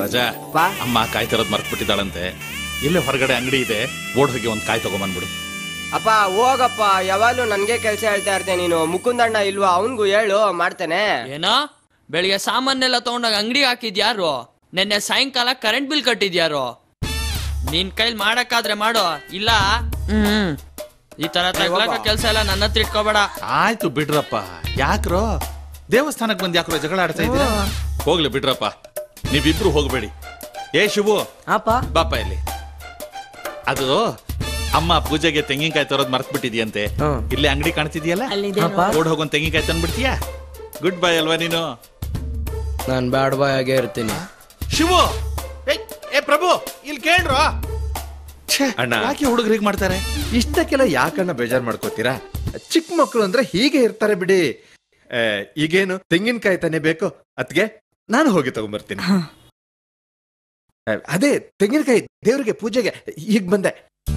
ರಾಜಾ ಬಾ. ಅಮ್ಮ ಕಾಯಿ ತರೋದ್ ಮರ್ತ್ಬಿಟ್ಟಿದ್ದಾಳಂತೆ ಇಲ್ಲೇ ಹೊರಗಡೆ ಅಂಗಡಿ ಇದೆ ಓಡ್ ಹೋಗಿ ಒಂದ್ ಕಾಯಿ ತಗೊಂಬಂದ್ಬಿಡು ಅಪ್ಪ ಹೋಗಪ್ಪ ಯಾವಾಗ್ಲೂ ನನ್ಗೆ ಕೆಲ್ಸ ಹೇಳ್ತಾ ಇರ್ತೀನಿ ನೀನು ಮುಕುಂದಣ್ಣ ಇಲ್ವಾ ಅವನ್ಗೂ ಹೇಳು ಮಾಡ್ತೇನೆ ಏನೋ ಬೆಳಿಗ್ಗೆ ಸಾಮಾನೆಲ್ಲ ತಗೊಂಡಾಗ ಅಂಗಡಿಗೆ ಹಾಕಿದ್ಯಾರು ನಿನ್ನೆ ಸಾಯಂಕಾಲ ಕರೆಂಟ್ ಬಿಲ್ ಕಟ್ಟಿದ್ಯಾರು ನಿನ್ ಕೈಲಿ ಮಾಡಕ್ಕಾದ್ರೆ ಮಾಡು ಇಲ್ಲ ಹ್ಮ್ ಈ ತರ ತಗ್ಲಾಕ ಕೆಲ್ಸ ಎಲ್ಲ ನನ್ನ ಹತ್ರ ಇಟ್ಕೋಬೇಡ ಆಯ್ತು ಬಿಡ್ರಪ್ಪ ಯಾಕ್ರೋ ದೇವಸ್ಥಾನಕ್ ಬಂದ್ ಯಾಕ್ರೋ ಜಗಳ ಆಡ್ತಾ ಇದ್ದೀರಾ ಹೋಗ್ಲಿ ಬಿಡ್ರಪ್ಪ ನೀವಿಬ್ರು ಹೋಗ್ಬೇಡಿ ಏ ಶಿವು ಅಪ್ಪ ಬಾಪ ಇಲ್ಲಿ ಅದು ಅಮ್ಮ ಪೂಜೆಗೆ ತೆಂಗಿನಕಾಯಿ ತರೋದ್ ಮರ್ತ್ ಬಿಟ್ಟಿದ್ಯಂತೆ ಹ್ಮ್. ಇಲ್ಲಿ ಅಂಗಡಿ ಕಾಣ್ತಿದ್ಯಲ್ಲ ಅಪ್ಪ ಓಡ್ ಹೋಗೊಂದ್ ತೆಂಗಿನಕಾಯಿ ತಂದ್ಬಿಡ್ತೀಯಾ ಗುಡ್ ಬೈ ಅಲ್ವಾ ನೀನು ನಾನ್ ಬ್ಯಾಡ್ ಬಾಯ್ ಆಗೇ ಇರ್ತೀನಿ ಶಿವು ಏಯ್, ಏ ಪ್ರಭು ಇಲ್ಲಿ ಕೇಳ್ರೋ ಛೇ, ಅಣ್ಣ. ಯಾಕೆ ಹುಡುಗರಿಗೆ ಮಾಡ್ತಾರೆ ಇಷ್ಟಕ್ಕೆಲ್ಲ ಯಾಕಣ್ಣ ಬೇಜಾರ್ ಮಾಡ್ಕೋತೀರಾ ಚಿಕ್ಕ ಮಕ್ಕಳು ಅಂದ್ರೆ ಹೀಗೆ ಇರ್ತಾರೆ ಬಿಡಿ ಆ, ಈಗೇನು ತೆಂಗಿನಕಾಯಿ ತಾನೇ ಬೇಕು ಅದ್ಗೆ ನಾನು ಹೋಗಿ ತಗೊಂಬರ್ತೀನಿ ಆ, ಅದೇ ತೆಂಗಿನಕಾಯಿ ದೇವ್ರಿಗೆ ಪೂಜೆಗೆ ಈಗ ಬಂದೆ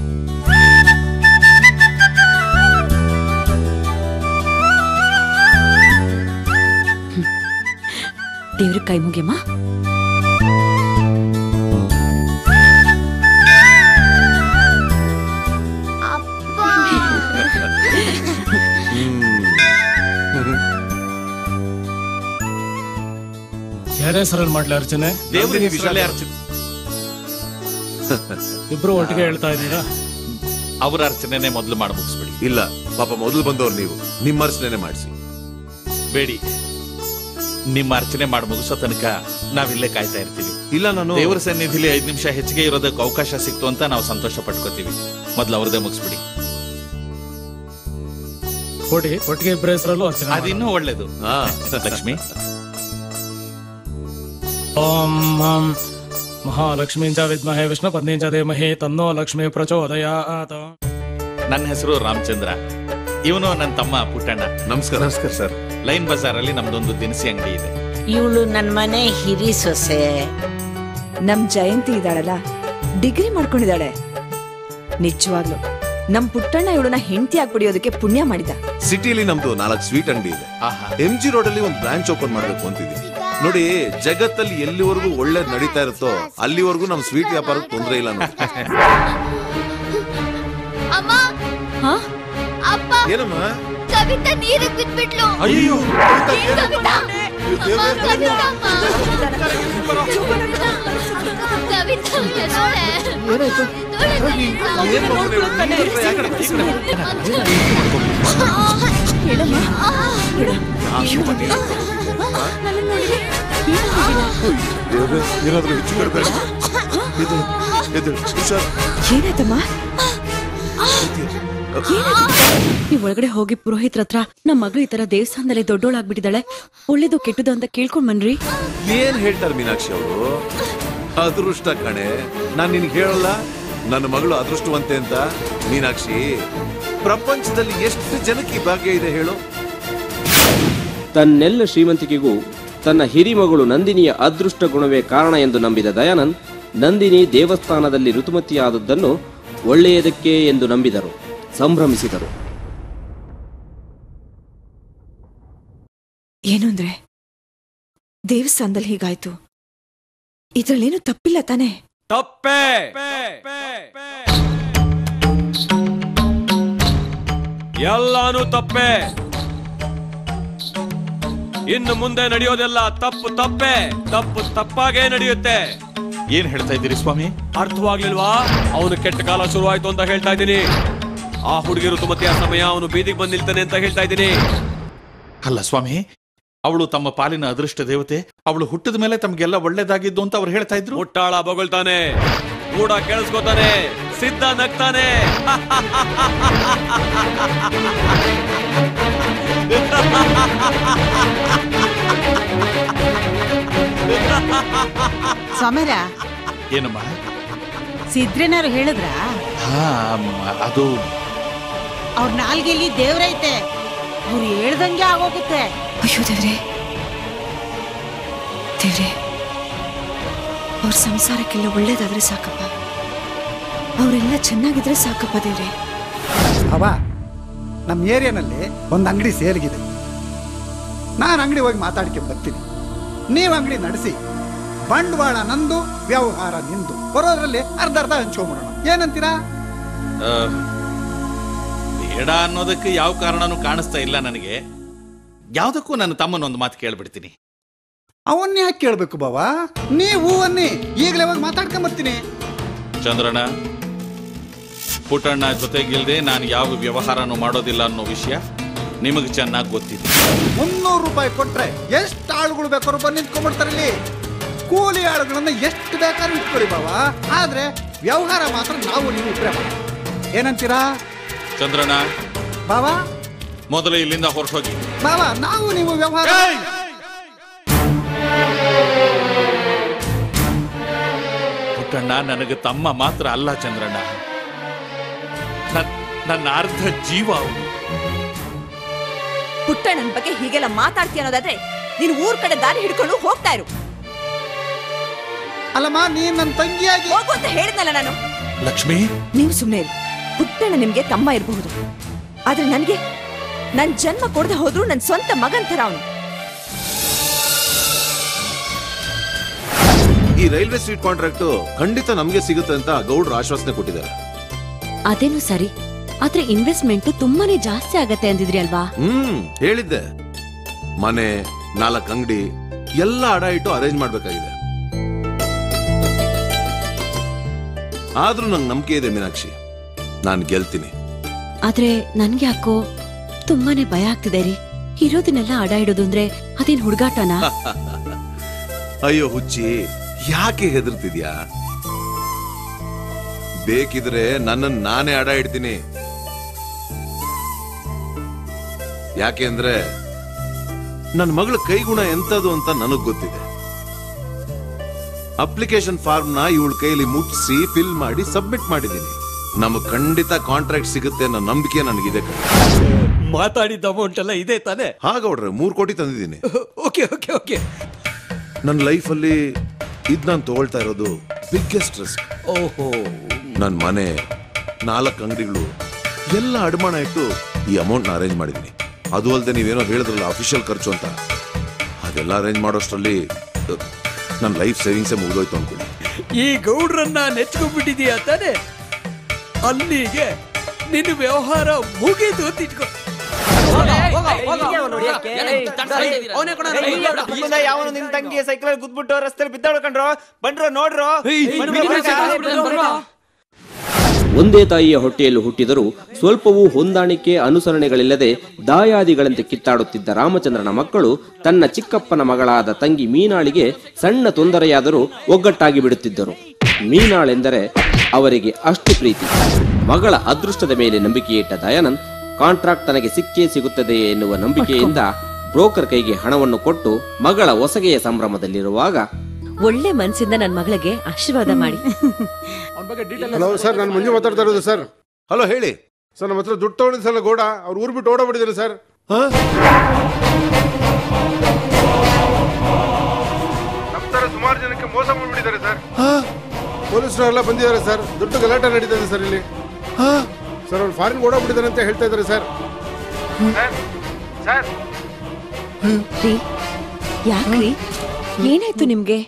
ದೇವ್ರ ಕೈ ಮುಗಿಯಮ್ಮ ಯಾರ ಹೆಸರಲ್ಲಿ ಮಾಡ್ಲಿ ಅರ್ಚನೆ ದೇವ್ರಿಗೆ ಹೆಸರಲ್ಲೇ ಅರ್ಚನೆ ಇಬ್ರು ಒಟ್ಟಿಗೆ ಹೇಳ್ತಾ ಇದ್ದೀರಾ ಅವ್ರ ಅರ್ಚನೆನೆ ಮೊದಲು ಮಾಡಿ ಮುಗಿಸ್ಬಿಡಿ ಇಲ್ಲ ಪಾಪ ಮೊದಲು ಬಂದವ್ರು ನೀವು ನಿಮ್ಮ ಅರ್ಚನೆ ಮಾಡಿಸಿ ಬೇಡಿ ನಿಮ್ಮ ಅರ್ಚನೆ ಮಾಡಿ ಮುಗಿಸೋ ತನಕ ನಾವಿಲ್ಲೇ ಕಾಯ್ತಾ ಇರ್ತೀವಿ ಇಲ್ಲ ನಾನು ದೇವರ ಸನ್ನಿಧಿಲಿ ಐದ್ ನಿಮಿಷ ಹೆಚ್ಚಿಗೆ ಇರೋದಕ್ಕೆ ಅವಕಾಶ ಸಿಕ್ತು ಅಂತ ನಾವು ಸಂತೋಷ ಪಟ್ಕೋತೀವಿ ಮೊದ್ಲು ಅವ್ರದೇ ಮುಗಿಸ್ಬಿಡಿ ಕೊಡಿ ಒಟ್ಟಿಗೆ ಇಬ್ಬರ ಹೆಸರಲ್ಲೂ ಅರ್ಚನೆ ಮಾಡೋಣ. ಅದಿನ್ನೂ ಒಳ್ಳೇದು ಹಾ. ಲಕ್ಷ್ಮಿ ಓಂ ಹಂ ಮಹಾಲಕ್ಷ್ಮೀಂಚ ವಿದ್ಮಹೇ ವಿಷ್ಣು ಪತ್ನೀಂಚ ಧೀಮಹಿ ತನ್ನೋ ಲಕ್ಷ್ಮೀ ಪ್ರಚೋದಯಾತ್ ನನ್ನ ಹೆಸರು ರಾಮಚಂದ್ರ ಇವನು ನನ್ನ ತಮ್ಮ ಪುಟ್ಟಣ್ಣ ನಮಸ್ಕಾರ ನಮಸ್ಕಾರ ಸರ್ ಲೈನ್ ಬಜಾರ್ ಅಲ್ಲಿ ನಮ್ದೊಂದು ದಿನಸಿ ಅಂಗಡಿ ಇದೆ ಇವಳು ನನ್ ಮನೆ ಹಿರಿ ಸೊಸೆ ನಮ್ ಜಯಂತಿ ಇದ್ದಾಳಲ್ಲ ಡಿಗ್ರಿ ಮಾಡ್ಕೊಂಡಿದ್ದಾಳೆ ನಿಜವಾಗ್ಲು ನಮ್ ಪುಟ್ಟಣ್ಣ ಇವಳನ್ನ ಹೆಂಡತಿ ಆಗ್ಬಿಡಿಯೋದಕ್ಕೆ ಪುಣ್ಯ ಮಾಡಿದ ಸಿಟಿಲಿ ನಮ್ದು ನಾಲ್ಕು ಸ್ವೀಟ್ ಅಂಗಡಿ ಇದೆ ಆಹಾ ಎಂ ಜಿ ರೋಡ್ ಅಲ್ಲಿ ಒಂದು ಬ್ರಾಂಚ್ ಓಪನ್ ಮಾಡ್ಬೇಕು ಅಂತಿದ್ದೀನಿ ನೋಡಿ ಜಗತ್ತಲ್ಲಿ ಎಲ್ಲಿವರೆಗೂ ಒಳ್ಳೇದ್ ನಡೀತಾ ಇರುತ್ತೋ ಅಲ್ಲಿವರೆಗೂ ನಮ್ ಸ್ವೀಟ್ ವ್ಯಾಪಾರಕ್ಕೆ ತೊಂದರೆ ಇಲ್ಲ ನೋಡಿ ಅಮ್ಮ ಹಾ ಅಪ್ಪ ಏನಮ್ಮ ಕವಿತಾ ನೀರಿಗೆ ಬಿದ್ಬಿಟ್ಲು ಅಯ್ಯೋ ಏನ್ ಕವಿತಾ ಅಮ್ಮ, ಕವಿತಾ ಅಮ್ಮ. ಕವಿತಾ ಎಷ್ಟೇ? ಎಷ್ಟೇ ಕವಿತಾ? ಏನಾದ್ರೂ ಹೆಚ್ಚು ಕಡಿಮೆ ಇದು ಇದು ಹುಷಾರ್ ಏನಾಯ್ತಮ್ಮ ನೀವ್ ಒಳಗಡೆ ಹೋಗಿ ಪುರೋಹಿತ್ರ ಹತ್ರ ನಮ್ ಮಗಳು ಈ ತರ ದೇವಸ್ಥಾನದಲ್ಲಿ ದೊಡ್ಡೋಳಾಗ್ಬಿಟ್ಟಿದ್ದಾಳೆ ಒಳ್ಳೇದು ಕೆಟ್ಟದು ಅಂತ ಕೇಳ್ಕೊಂಡ್ ಬನ್ರಿ ಏನ್ ಹೇಳ್ತಾರೆ ಮೀನಾಕ್ಷಿ ಅವರು ಅದೃಷ್ಟ ಕಣೆ ನಾನ್ ನಿನ್ಗೆ ಹೇಳಲ್ಲ ನನ್ನ ಮಗಳು ಅದೃಷ್ಟವಂತೆ ಅಂತ ಮೀನಾಕ್ಷಿ ಪ್ರಪಂಚದಲ್ಲಿ ಎಷ್ಟು ಜನಕ್ಕೆ ಈ ಭಾಗ್ಯ ಇದೆ ಹೇಳು ತನ್ನೆಲ್ಲ ಶ್ರೀಮಂತಿಕೆಗೂ ತನ್ನ ಹಿರಿಮಗಳು ನಂದಿನಿಯ ಅದೃಷ್ಟ ಗುಣವೇ ಕಾರಣ ಎಂದು ನಂಬಿದ ದಯಾನಂದ್ ನಂದಿನಿ ದೇವಸ್ಥಾನದಲ್ಲಿ ಋತುಮತಿಯಾದದ್ದನ್ನು ಒಳ್ಳೆಯದಕ್ಕೆ ಎಂದು ನಂಬಿದರು ಸಂಭ್ರಮಿಸಿದರು ಏನು ಅಂದ್ರೆ ದೇವಸ್ಥಾನದಲ್ಲಿ ಹೀಗಾಯ್ತು ಇದ್ರಲ್ಲೇನು ತಪ್ಪಿಲ್ಲ ತಾನೇ ತಪ್ಪೇ ಎಲ್ಲಾನು ತಪ್ಪೇ ಇನ್ನು ಮುಂದೆ ನಡೆಯೋದೆಲ್ಲ ತಪ್ಪು ತಪ್ಪೇ ತಪ್ಪು ತಪ್ಪಾಗೇ ನಡೆಯುತ್ತೆ ಏನ್ ಹೇಳ್ತಾ ಇದ್ದೀರಿ ಸ್ವಾಮಿ ಅರ್ಥವಾಗ್ಲಿಲ್ವಾ ಅವನು ಕೆಟ್ಟ ಕಾಲ ಶುರುವಾಯ್ತು ಅಂತ ಹೇಳ್ತಾ ಇದ್ದೀನಿ ಆ ಹುಡುಗಿ ಋತುಮತಿಯ ಸಮಯ ಅವನು ಬೀದಿಗೆ ಬಂದ್ ನಿಲ್ತಾನೆ ಅಂತ ಹೇಳ್ತಾ ಇದ್ದೀನಿ ಅಲ್ಲ ಸ್ವಾಮಿ ಅವಳು ತಮ್ಮ ಪಾಲಿನ ಅದೃಷ್ಟ ದೇವತೆ ಅವಳು ಹುಟ್ಟಿದ ಮೇಲೆ ತಮ್ಗೆಲ್ಲ ಒಳ್ಳೇದಾಗಿದ್ದು ಅಂತ ಅವ್ರು ಹೇಳ್ತಾ ಇದ್ರು ಮುಟ್ಟಾಳ ಬೊಗಳ್ತಾನೆ ಕೂಡ ಕೇಳಿಸ್ಕೊತಾನೆ ಸಿದ್ಧ ನಗ್ತಾನೆ ಸಮೀರ ಏನಮ್ಮ ಸಿದ್ರೇನಾರು ಹೇಳಿದ್ರ ಹಾ ಮ್, ಅದು ಅವ್ರ ನಾಲ್ಗೆಲಿ ದೇವ್ರೈತೆ ಅವ್ರು ಹೇಳ್ದಂಗೆ ಆಗೋಗುತ್ತೆ ಅಯ್ಯೋ ದೇವ್ರೆ ದೇವ್ರೆ ಅವ್ರ ಸಂಸಾರಕ್ಕೆಲ್ಲ ಒಳ್ಳೇದಾದ್ರೆ ಸಾಕಪ್ಪ ಅವರೆಲ್ಲ ಚೆನ್ನಾಗಿದ್ರೆ ಸಾಕಪ್ಪ ದೇವ್ರೆ ಅವ ನಮ್ಮ ಏರಿಯಾನಲ್ಲಿ ಒಂದು ಅಂಗಡಿ ಸೇಲ್ಗಿದೆ ನಾನು ಅಂಗಡಿ ಹೋಗಿ ಮಾತಾಡ್ಕೊಂಡು ಬರ್ತೀನಿ ನೀವು ಅಂಗಡಿ ನಡೆಸಿ ಬಂಡವಾಳ ನಂದು ವ್ಯವಹಾರ ನಿಂದು ಬರೋದ್ರಲ್ಲಿ ಅರ್ಧ ಅರ್ಧ ಹಂಚ್ಕೊಂಬಿಡೋಣ ಏನಂತೀರಾ ಆ, ಬೇಡ ಅನ್ನೋದಕ್ಕೆ ಯಾವ ಕಾರಣನೂ ಕಾಣಿಸ್ತಾ ಇಲ್ಲ ನನಗೆ ಯಾವ್ದಕ್ಕೂ ನನ್ನ ತಮ್ಮನ ಒಂದು ಮಾತು ಕೇಳ್ಬಿಡ್ತೀನಿ ಅವನ್ನ ಯಾಕೆ ಕೇಳ್ಬೇಕು ಬಾವಾ ನೀವು ಅನ್ನಿ ಈಗಲೇ ಹೋಗಿ ಮಾತಾಡ್ಕೊಂಬರ್ತೀನಿ ಚಂದ್ರಣ್ಣ ಪುಟ್ಟಣ್ಣ ಜೊತೆಗಿಲ್ದೆ ನಾನು ಯಾವ ವ್ಯವಹಾರನೂ ಮಾಡೋದಿಲ್ಲ ಅನ್ನೋ ವಿಷಯ ನಿಮಗೆ ಚೆನ್ನಾಗಿ ಗೊತ್ತಿದೆ ಮುನ್ನೂರು ರೂಪಾಯಿ ಕೊಟ್ರೆ ಎಷ್ಟು ಆಳುಗಳು ಬೇಕಾದ್ರು ಬಂದು ನಿಂತ್ಕೊಂಡ್ಬಿಡ್ತಾರೆ ಇಲ್ಲಿ ಕೂಲಿ ಆಳುಗಳನ್ನ ಎಷ್ಟು ಬೇಕಾದ್ರೂ ಇಟ್ಕೊಳ್ಳಿ ಬಾವಾ ಆದ್ರೆ ವ್ಯವಹಾರ ಮಾತ್ರ ನಾವು ನೀವು ಇಬ್ಬರೇ ಮಾಡೋಣ. ಏನಂತೀರಾ ಚಂದ್ರಣ್ಣ ಬಾವಾ ಮೊದಲು ಇಲ್ಲಿಂದ ಹೊರಟೋಗಿ ಬಾವಾ ನಾವು ನೀವು ವ್ಯವಹಾರ ಪುಟ್ಟಣ್ಣ ನನಗೆ ತಮ್ಮ ಮಾತ್ರ ಅಲ್ಲ ಚಂದ್ರಣ್ಣ ನನ್- ನನ್ನ ಅರ್ಧ ಜೀವ ಅವನು ಪುಟ್ಟಣ್ಣನ ಬಗ್ಗೆ ಹೀಗೆಲ್ಲ ಮಾತಾಡ್ತೀಯ ಅನ್ನೋದಾದ್ರೆ ನೀನು ಊರ್ ಕಡೆ ದಾರಿ ಹಿಡ್ಕೊಂಡು ಹೋಗ್ತಾ ಇರು ಅಲ್ಲಮ್ಮ ನೀನ್ ನನ್ನ ತಂಗಿಯಾಗಿ ಹೋಗು ಅಂತ ಹೇಳಿದ್ನಲ್ಲ ನಾನು ಲಕ್ಷ್ಮಿ ನೀವು ಸುಮ್ಮನೆ ಇರಿ ಪುಟ್ಟಣ್ಣ ನಿಮ್ಗೆ ತಮ್ಮ ಇರಬಹುದು ಆದ್ರೆ ನನಗೆ ನನ್ ಜನ್ಮ ಕೊಡದೆ ಹೋದ್ರು ನನ್ ಸ್ವಂತ ಮಗನ್ ಥರ ಅವನು ಈ ರೈಲ್ವೆ ಸ್ಟ್ರೀಟ್ ಕಾಂಟ್ರಾಕ್ಟ್ ಖಂಡಿತ ನಮ್ಗೆ ಸಿಗುತ್ತೆ ಅಂತ ಗೌಡ್ರು ಆಶ್ವಾಸನೆ ಕೊಟ್ಟಿದ್ದಾರೆ ಅದೇನು ಸರಿ ಆದ್ರೆ ಇನ್ವೆಸ್ಟ್ಮೆಂಟ್ ತುಂಬಾನೇ ಜಾಸ್ತಿ ಆಗತ್ತೆ ಅಂದಿದ್ರಿ ಅಲ್ವಾ ಹ್ಮ್ ಹೇಳಿದ್ದೆ ಮನೆ ನಾಲ್ಕು ಅಂಗಡಿ ಎಲ್ಲ ಅಡ ಇಟ್ಟು ಅರೇಂಜ್ ಮಾಡ್ಬೇಕಾಗಿದೆ ಆದ್ರೂ ನಂಗೆ ನಂಬಿಕೆ ಇದೆ ಮೀನಾಕ್ಷಿ ನಾನು ಗೆಲ್ತೀನಿ ಆದ್ರೆ ನನ್ಗೆ ಯಾಕೋ ತುಂಬಾನೇ ಭಯ ಆಗ್ತಿದೆ ರೀ ಇರೋದನ್ನೆಲ್ಲ ಅಡ ಇಡೋದು ಅಂದ್ರೆ ಅದೇನ್ ಹುಡುಗಾಟನಾ ಅಯ್ಯೋ ಹುಚ್ಚಿ ಯಾಕೆ ಹೆದರ್ತಿದ್ಯಾ ಬೇಕಿದ್ರೆ ನನ್ನನ್ನು ನಾನೇ ಅಡ ಇಡ್ತೀನಿ ಯಾಕೆ ಅಂದ್ರೆ ನನ್ನ ಮಗಳ ಕೈಗುಣ ಎಂತದು ಅಂತ ನನಗ್ ಗೊತ್ತಿದೆ ಅಪ್ಲಿಕೇಶನ್ ಫಾರ್ಮ್ ನ ಇವಳ ಕೈಯಲ್ಲಿ ಮುಟ್ಟಿಸಿ ಫಿಲ್ ಮಾಡಿ ಸಬ್ಮಿಟ್ ಮಾಡಿದ್ದೀನಿ ನಮಗ್ ಖಂಡಿತ ಕಾಂಟ್ರಾಕ್ಟ್ ಸಿಗುತ್ತೆ ಅನ್ನೋ ನಂಬಿಕೆ ನನಗಿದೆ ಕಣೆ. ಮಾತಾಡಿದ ಅಮೌಂಟ್ ಎಲ್ಲ ಇದೆ ತಾನೆ ಹಾಗೌಡ್ರೆ ಮೂರ್ ಕೋಟಿ ತಂದಿದ್ದೀನಿ ಓಕೆ ಓಕೆ ಓಕೆ ನನ್ನ ಲೈಫಲ್ಲಿ ಇದ್ ನಾನು ತಗೊಳ್ತಾ ಇರೋದು ಬಿಗ್ಗೆಸ್ಟ್ ರಿಸ್ಕ್ ಓಹೋ ನನ್ನ ಮನೆ ನಾಲ್ಕು ಅಂಗಡಿಗಳು ಎಲ್ಲ ಅಡಮಾನ ಇಟ್ಟು ಈ ಅಮೌಂಟ್ನ ಅರೇಂಜ್ ಮಾಡಿದ್ದೀನಿ ಅದು ಅಲ್ಲದೆ ನೀವೇನೋ ಹೇಳಿದ್ರಲ್ಲ ಅಫಿಷಿಯಲ್ ಖರ್ಚು ಅಂತ ಅದೆಲ್ಲ ಅರೇಂಜ್ ಮಾಡೋಷ್ಟರಲ್ಲಿ ನನ್ನ ಲೈಫ್ ಸೇವಿಂಗ್ಸೇ ಮುಗಿದೋಯ್ತು ಅನ್ಕೊಳ್ಳಿ ಈ ಗೌಡ್ರನ್ನ ನೆಚ್ಕೊಂಡ್ಬಿಟ್ಟಿದೀಯ ತಾನೆ ಅಲ್ಲಿಗೆ ನಿನ್ನ ವ್ಯವಹಾರ ಮುಗಿದು ಅಂತ ಇಟ್ಕೋ ಯಾವನು ನಿನ್ ತಂಗಿ ಸೈಕಲ್ ಗುದ್ಬಿಟ್ಟು ರಸ್ತೆಲಿ ಬಿದ್ದಾಳು ಕಣ್ರೋ ಬಂಡ್ರೋ ನೋಡ್ರೋ ಒಂದೇ ತಾಯಿಯ ಹೊಟ್ಟೆಯಲ್ಲಿ ಹುಟ್ಟಿದರೂ ಸ್ವಲ್ಪವೂ ಹೊಂದಾಣಿಕೆ ಅನುಸರಣೆಗಳಿಲ್ಲದೆ ದಾಯಾದಿಗಳಂತೆ ಕಿತ್ತಾಡುತ್ತಿದ್ದ ರಾಮಚಂದ್ರನ ಮಕ್ಕಳು ತನ್ನ ಚಿಕ್ಕಪ್ಪನ ಮಗಳಾದ ತಂಗಿ ಮೀನಾಳಿಗೆ ಸಣ್ಣ ತೊಂದರೆಯಾದರೂ ಒಗ್ಗಟ್ಟಾಗಿ ಬಿಡುತ್ತಿದ್ದರು ಮೀನಾಳೆಂದರೆ ಅವರಿಗೆ ಅಷ್ಟು ಪ್ರೀತಿ ಮಗಳ ಅದೃಷ್ಟದ ಮೇಲೆ ನಂಬಿಕೆಯಿಟ್ಟ ದಯಾನಂದ್ ಕಾಂಟ್ರಾಕ್ಟ್ ತನಗೆ ಸಿಕ್ಕೇ ಸಿಗುತ್ತದೆ ಎನ್ನುವ ನಂಬಿಕೆಯಿಂದ ಬ್ರೋಕರ್ ಕೈಗೆ ಹಣವನ್ನು ಕೊಟ್ಟು ಮಗಳ ಹೊಸಗೆಯ ಸಂಭ್ರಮದಲ್ಲಿರುವಾಗ ಒಳ್ಳೆ ಮನ್ಸಿಂದ ನನ್ ಮಗಳಿಗೆ ಆಶೀರ್ವಾದ ಮಾಡಿ ಹಲೋ ಸರ್ ನಾನು ಮಂಜು ಮಾತಾಡ್ತಾ ಇರೋದು ಸರ್ ಹಲೋ ಹೇಳಿ ಸರ್ ನಮ್ಮ ಹತ್ರ ದುಡ್ಡು ತಗೊಂಡಿದ್ದು ಸರ್ ಗೋಡ ಅವ್ರು ಊರು ಬಿಟ್ಟು ಓಡೋಗ್ಬಿಟ್ಟಿದ್ದಾರೆ ಸರ್ ನಮ್ಮ ಥರ ಸುಮಾರು ಜನಕ್ಕೆ ಮೋಸ ಮಾಡ್ಬಿಟ್ಟಿದ್ದಾರೆ ಸರ್ ಪೊಲೀಸರು ಎಲ್ಲ ಬಂದಿದ್ದಾರೆ ಸರ್ ದುಡ್ಡು ಗಲಾಟೆ ನಡೀತಾ ಇದೆ ಸರ್ ಇಲ್ಲಿ ಸರ್ ಅವ್ರು ಫಾರಿನ್ ಓಡೋಗ್ಬಿಟ್ಟಿದ್ದಾರೆ ಅಂತ ಹೇಳ್ತಾ ಇದ್ದಾರೆ ಸರ್ ಸರ್ ರೀ ಯಾಕ್ರಿ ಏನಾಯ್ತು ನಿಮ್ಗೆ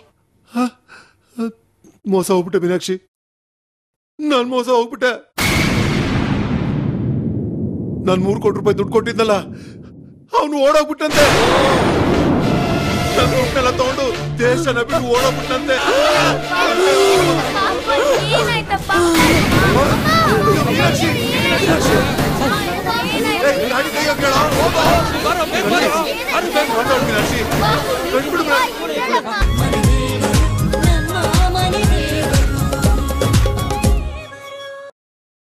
ಮೋಸ ಹೋಗ್ಬಿಟ್ಟೆ ಮೀನಾಕ್ಷಿ ನಾನ್ ಮೋಸ ಹೋಗ್ಬಿಟ್ಟೆ ನಾನ್ ಮೂರು ಕೋಟಿ ರೂಪಾಯಿ ದುಡ್ಡು ಕೊಟ್ಟಿದ್ನಲ್ಲ ಅವನು ಓಡೋಗ್ಬಿಟ್ಟಂತೆ ನನ್ನ ದುಡ್ಡೆಲ್ಲ ತಗೊಂಡು ದೇಶನ ಬಿಟ್ಟು ಓಡೋಗ್ಬಿಟ್ಟಂತೆ ಏನಾಯ್ತಪ್ಪ ಮೀನಾಕ್ಷಿ ಮೀನಾಕ್ಷಿ ಏ, ಗಾಡಿ ಕೈಯಾಗ್ ಕೇಳೋ, ಹೋಗೋ. ಮೀನಾಕ್ಷಿ, ಮಾತಾಡು ಮೀನಾಕ್ಷಿ. ಕಣ್ಬಿಡು ಮೀನಾಕ್ಷಿ.